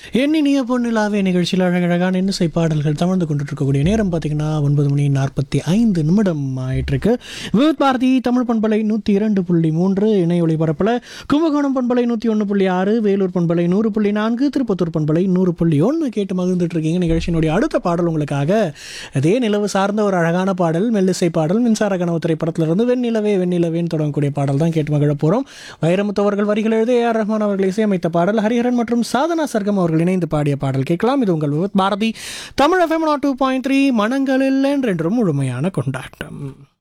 எண்ணினிய பொன்னிலாவே நிகழ்ச்சியில் அழகழகான இன்னிசை பாடல்கள் தமிழ்ந்து கொண்டுட்டு இருக்கக்கூடிய நேரம் பார்த்தீங்கன்னா ஒன்பது மணி நாற்பத்தி ஐந்து நிமிடம் ஆயிட்டிருக்கு விவித் பாரதி தமிழ் பண்பலை நூற்றி இரண்டு புள்ளி மூன்று இணை ஒளிபரப்பில் கும்பகோணம் பண்பலை நூற்றி ஒன்று புள்ளி ஆறு வேலூர் பண்பலை நூறு புள்ளி நான்கு திருப்பத்தூர் பண்பலை நூறு புள்ளி ஒன்று கேட்டு மகிழ்ந்துட்டு இருக்கீங்க நிகழ்ச்சியினுடைய அடுத்த பாடல் உங்களுக்காக அதே நிலவு சார்ந்த ஒரு அழகான பாடல் மெல்லிசை பாடல் மின்சார கனவு திரைப்படத்திலிருந்து வெண்ணிலவே வெண்ணிலவேன்னு தொடங்கக்கூடிய பாடல் தான் கேட்டு மகிழ போகிறோம் வைரமுத்து அவர்கள் வரிகள் எழுதி ஏஆர் ரஹ்மான் அவர்கள் இசையமைத்த பாடல் ஹரிஹரன் மற்றும் சாதனா சர்க்கம் அவர்கள் இணைந்து பாடிய பாடல் கேட்கலாம் இது உங்கள் Vividh Bharati Tamil FM two point three மனங்களில் என்றென்றும் முழுமையான கொண்டாட்டம்